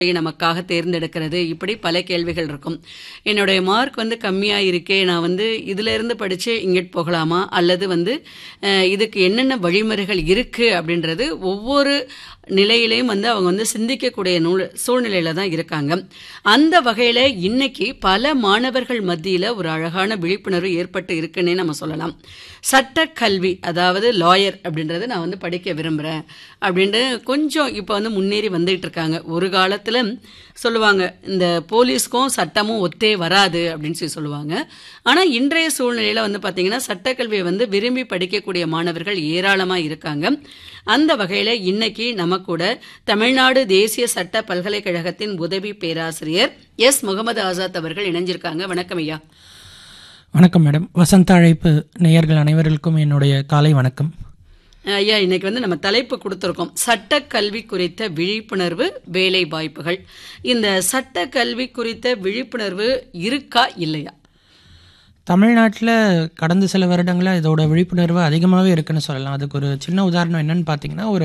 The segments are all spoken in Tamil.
நமக்காக தேர்ந்தெடுக்கிறது இப்படி பல கேள்விகள் இருக்கும் என்னுடைய மார்க் வந்து கம்மியாக இருக்கே நான் வந்து இதுல இருந்து படித்து இங்கிட்டு போகலாமா அல்லது வந்து அஹ், இதுக்கு என்னென்ன வழிமுறைகள் இருக்கு அப்படின்றது ஒவ்வொரு நிலையிலையும் வந்து அவங்க வந்து சிந்திக்கக்கூடிய நூல் சூழ்நிலையில தான் இருக்காங்க அந்த வகையில இன்னைக்கு பல மாணவர்கள் மத்தியில ஒரு அழகான விழிப்புணர்வு ஏற்பட்டு இருக்குன்னே நம்ம சொல்லலாம் சட்ட கல்வி அதாவது லாயர் அப்படின்றத நான் வந்து படிக்க விரும்புகிறேன் அப்படின்ட்டு கொஞ்சம் இப்போ வந்து முன்னேறி வந்துட்டு இருக்காங்க ஒரு காலத்தில் சொல்லுவாங்க இந்த போலீஸ்க்கும் சட்டமும் ஒத்தே வராது அப்படின்னு சொல்லி சொல்லுவாங்க ஆனால் இன்றைய சூழ்நிலையில் வந்து பார்த்தீங்கன்னா சட்டக்கல்வியை வந்து விரும்பி படிக்கக்கூடிய மாணவர்கள் ஏராளமாக இருக்காங்க அந்த வகையில் இன்னைக்கு நம்ம கூட தமிழ்நாடு தேசிய சட்ட பல்கலைக்கழகத்தின் உதவி பேராசிரியர் எஸ் முகமது ஆசாத் அவர்கள் இணைஞ்சிருக்காங்க வணக்கம் ஐயா வணக்கம் மேடம் வசந்த அழைப்பு நேயர்கள் அனைவருக்கும் என்னுடைய காலை வணக்கம் ஐயா இன்னைக்கு வந்து நம்ம தலைப்பு கொடுத்துருக்கோம் சட்ட கல்வி குறித்த விழிப்புணர்வு வேலை வாய்ப்புகள் இந்த சட்ட கல்வி குறித்த விழிப்புணர்வு இருக்கா இல்லையா தமிழ்நாட்டில் கடந்த சில வருடங்களில் இதோட விழிப்புணர்வு அதிகமாகவே இருக்குன்னு சொல்லலாம் அதுக்கு ஒரு சின்ன உதாரணம் என்னன்னு பார்த்தீங்கன்னா ஒரு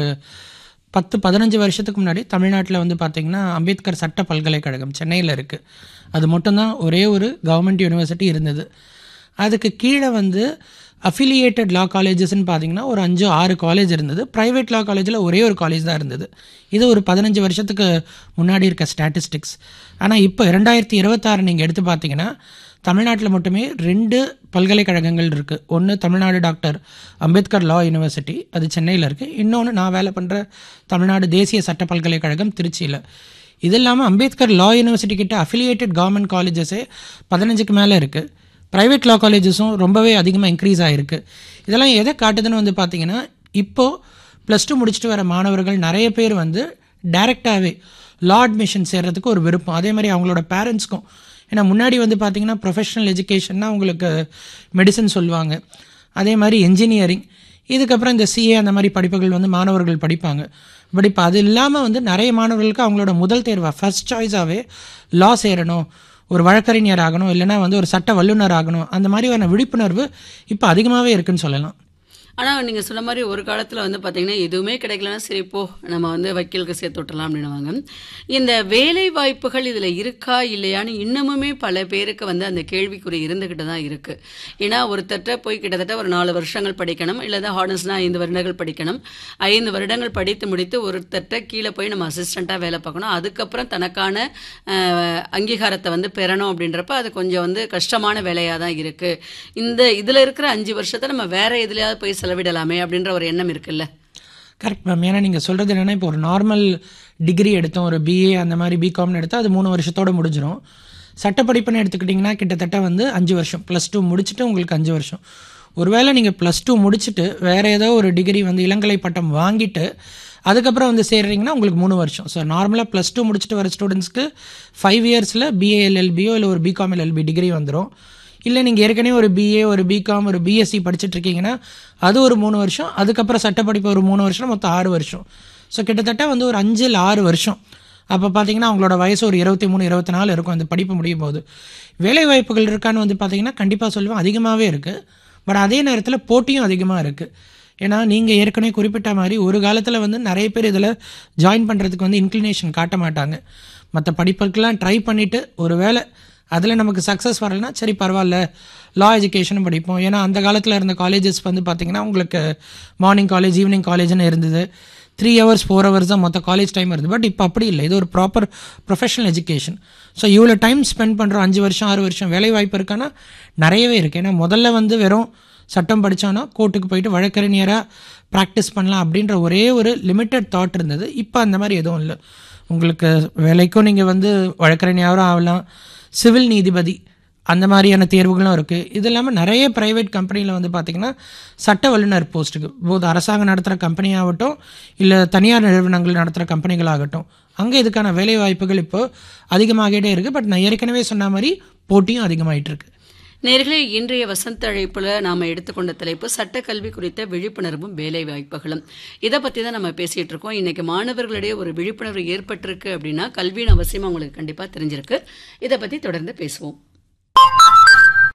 பத்து பதினஞ்சு வருஷத்துக்கு முன்னாடி தமிழ்நாட்டில் வந்து பார்த்தீங்கன்னா அம்பேத்கர் சட்ட பல்கலைக்கழகம் சென்னையில் இருக்குது அது மட்டும்தான் ஒரே ஒரு கவர்மெண்ட் யூனிவர்சிட்டி இருந்தது அதுக்கு கீழே வந்து அஃபிலியேட்டட் லா காலேஜஸ்ன்னு பார்த்தீங்கன்னா ஒரு அஞ்சு ஆறு காலேஜ் இருந்தது ப்ரைவேட் லா காலேஜில் ஒரே ஒரு காலேஜ் தான் இருந்தது இது ஒரு பதினஞ்சு வருஷத்துக்கு முன்னாடி இருக்க ஸ்டாட்டிஸ்டிக்ஸ் ஆனால் இப்போ இரண்டாயிரத்தி இருபத்தாறு நீங்கள் எடுத்து பார்த்தீங்கன்னா தமிழ்நாட்டில் மட்டுமே ரெண்டு பல்கலைக்கழகங்கள் இருக்குது ஒன்று Tamil Nadu doctor Ambedkar law university அது சென்னையில் இருக்குது இன்னொன்று நான் வேலை பண்ணுற தமிழ்நாடு தேசிய சட்ட பல்கலைக்கழகம் திருச்சியில் இது இல்லாமல் அம்பேத்கர் லா யூனிவர்சிட்டி கிட்ட அஃபிலியேட்டட் கவர்மெண்ட் காலேஜஸே பதினஞ்சுக்கு மேலே இருக்குது ப்ரைவேட் லா காலேஜஸும் ரொம்பவே அதிகமாக இன்க்ரீஸ் ஆகிருக்கு இதெல்லாம் எதை காட்டுதுன்னு வந்து பார்த்தீங்கன்னா இப்போது ப்ளஸ் டூ முடிச்சுட்டு வர மாணவர்கள் நிறைய பேர் வந்து டைரெக்டாகவே லா அட்மிஷன் சேர்றதுக்கு ஒரு விருப்பம் அதே மாதிரி அவங்களோட பேரண்ட்ஸ்க்கும் ஏன்னா முன்னாடி வந்து பார்த்தீங்கன்னா ப்ரொஃபஷனல் எஜுகேஷன்னா உங்களுக்கு மெடிசன் சொல்லுவாங்க அதே மாதிரி என்ஜினியரிங் இதுக்கப்புறம் இந்த சிஏ அந்த மாதிரி படிப்புகள் வந்து மாணவர்கள் படிப்பாங்க பட் இப்போ அது இல்லாமல் வந்து நிறைய மாணவர்களுக்கு அவங்களோட முதல் தேர்வாக ஃபர்ஸ்ட் சாய்ஸாகவே லா சேரணும் ஒரு வழக்கறிஞர் ஆகணும் இல்லைன்னா வந்து ஒரு சட்ட வல்லுநர் ஆகணும் அந்த மாதிரியான விழிப்புணர்வு இப்போ அதிகமாகவே இருக்குன்னு சொல்லலாம் ஆனால் நீங்கள் சொன்ன மாதிரி ஒரு காலத்தில் வந்து பார்த்தீங்கன்னா எதுவுமே கிடைக்கலன்னா சரி போ நம்ம வந்து வக்கீலுக்கு சேர்த்து விட்டுறலாம் அப்படின்னுவாங்க இந்த வேலை வாய்ப்புகள் இதில் இருக்கா இல்லையான்னு இன்னமுமே பல பேருக்கு வந்து அந்த கேள்விக்குறி இருந்துக்கிட்டு தான் இருக்குது ஏன்னா ஒருத்தர்கிட்ட போய் கிட்டத்தட்ட ஒரு நாலு வருஷங்கள் படிக்கணும் இல்லை ஹார்னஸ்னால் ஐந்து வருடங்கள் படிக்கணும் ஐந்து வருடங்கள் படித்து முடித்து ஒருத்தர்கிட்ட கீழே போய் நம்ம அசிஸ்டண்ட்டாக வேலை பார்க்கணும் அதுக்கப்புறம் தனக்கான அஹ், அங்கீகாரத்தை வந்து பெறணும் அப்படின்றப்ப அது கொஞ்சம் வந்து கஷ்டமான வேலையாக தான் இருக்குது இந்த இதில் இருக்கிற அஞ்சு வருஷத்தை நம்ம வேற எதுலையாவது போய் செலவிடலாமே அப்படின்ற ஒரு எண்ணம் இருக்குல்ல கரெக்ட் மேம் ஏன்னா நீங்கள் சொல்கிறது என்னென்னா இப்போ ஒரு நார்மல் டிகிரி எடுத்தோம் ஒரு பிஏ அந்த மாதிரி பிகாம்னு எடுத்தால் அது மூணு வருஷத்தோட முடிஞ்சிடும் சட்டப்படிப்புன்னு எடுத்துக்கிட்டிங்கன்னா கிட்டத்தட்ட வந்து அஞ்சு வருஷம் ப்ளஸ் டூ முடிச்சுட்டு உங்களுக்கு அஞ்சு வருஷம் ஒருவேளை நீங்கள் ப்ளஸ் டூ முடிச்சுட்டு வேறு ஏதோ ஒரு டிகிரி வந்து இளங்கலை பட்டம் வாங்கிட்டு அதுக்கப்புறம் வந்து சேர்றீங்கன்னா உங்களுக்கு மூணு வருஷம் ஸோ நார்மலாக ப்ளஸ் டூ முடிச்சுட்டு வர ஸ்டூடெண்ட்ஸ்க்கு ஃபைவ் இயர்ஸில் பிஏஎல்எல்பியோ இல்லை ஒரு பிகாம் எல்எல்பி டிகிரி வந்துடும் இல்லை நீங்கள் ஏற்கனவே ஒரு பிஏ ஒரு பிகாம் ஒரு பிஎஸ்சி படிச்சுட்டு இருக்கீங்கன்னா அது ஒரு மூணு வருஷம் அதுக்கப்புறம் சட்டப்படிப்பு ஒரு மூணு வருஷம் மொத்தம் ஆறு வருஷம் ஸோ கிட்டத்தட்ட வந்து ஒரு அஞ்சு இல்லை ஆறு வருஷம் அப்போ பார்த்தீங்கன்னா அவங்களோட வயசு ஒரு இருபத்தி மூணு இருபத்தி நாலு இருக்கும் அந்த படிப்பு முடியும் போது வேலை வாய்ப்புகள் இருக்கான்னு வந்து பார்த்தீங்கன்னா கண்டிப்பாக சொல்லுவேன் அதிகமாகவே இருக்குது பட் அதே நேரத்தில் போட்டியும் அதிகமாக இருக்குது ஏன்னா நீங்கள் ஏற்கனவே குறிப்பிட்ட மாதிரி ஒரு காலத்தில் வந்து நிறைய பேர் இதில் ஜாயின் பண்ணுறதுக்கு வந்து இன்க்ளினேஷன் காட்ட மாட்டாங்க மற்ற படிப்புக்கெல்லாம் ட்ரை பண்ணிவிட்டு ஒரு வேளை அதில் நமக்கு சக்ஸஸ் வரலைன்னா சரி பரவாயில்ல லா எஜுகேஷனும் படிப்போம் ஏன்னா அந்த காலத்தில் இருந்த காலேஜஸ் வந்து பார்த்திங்கன்னா உங்களுக்கு மார்னிங் காலேஜ் ஈவினிங் காலேஜ்னு இருந்தது த்ரீ ஹவர்ஸ் ஃபோர் ஹவர்ஸ் தான் மொத்த காலேஜ் டைம் இருந்தது பட் இப்போ அப்படி இல்லை இது ஒரு ப்ராப்பர் ப்ரொஃபஷனல் எஜுகேஷன் ஸோ இவ்வளோ டைம் ஸ்பெண்ட் பண்ணுறோம் அஞ்சு வருஷம் ஆறு வருஷம் வேலை வாய்ப்பு இருக்கான்னா நிறையவே இருக்குது ஏன்னா முதல்ல வந்து வெறும் சட்டம் படித்தோன்னா கோர்ட்டுக்கு போயிட்டு வழக்கறிஞராக ப்ராக்டிஸ் பண்ணலாம் அப்படின்ற ஒரே ஒரு லிமிட்டட் தாட் இருந்தது இப்போ அந்த மாதிரி எதுவும் இல்லை உங்களுக்கு வேலைக்கும் நீங்கள் வந்து வழக்கறிஞராகவும் ஆகலாம் சிவில் நீதிபதி அந்த மாதிரியான தேர்வுகளும் இருக்குது இது இல்லாமல் நிறைய ப்ரைவேட் கம்பெனியில் வந்து பார்த்திங்கன்னா சட்ட வல்லுநர் போஸ்ட்டுக்கு போது அரசாங்கம் நடத்துகிற கம்பெனியாகட்டும் இல்லை தனியார் நிறுவனங்கள் நடத்துகிற கம்பெனிகளாகட்டும் அங்கே இதுக்கான வேலை வாய்ப்புகள் இப்போ அதிகமாகிட்டே இருக்குது பட் நான் ஏற்கனவே சொன்ன மாதிரி போட்டியும் அதிகமாகிட்டு இருக்கு நேர்களே இன்றைய வசந்த அழைப்புல நாம எடுத்துக்கொண்ட தலைப்பு சட்டக்கல்வி குறித்த விழிப்புணர்வும் வேலை வாய்ப்புகளும் இதை பத்தி தான் நம்ம பேசிட்டு இருக்கோம் இன்னைக்கு மாணவர்களிடையே ஒரு விழிப்புணர்வு ஏற்பட்டிருக்கு அப்படின்னா கல்வியின் அவசியம் அவங்களுக்கு கண்டிப்பா தெரிஞ்சிருக்கு இதை பத்தி தொடர்ந்து பேசுவோம்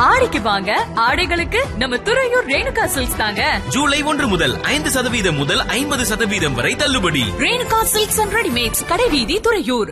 ஆடிக்கு வாங்க ஆடைகளுக்கு நம்ம துறையூர் ரேணுகா சில்க்ஸ் தாங்க ஜூலை ஒன்று முதல் ஐந்து சதவீதம் முதல் ஐம்பது சதவீதம் வரை தள்ளுபடி ரேணுகா சில்க்ஸ் அண்ட் ரெடிமேட்ஸ் கடைவீதி துறையூர்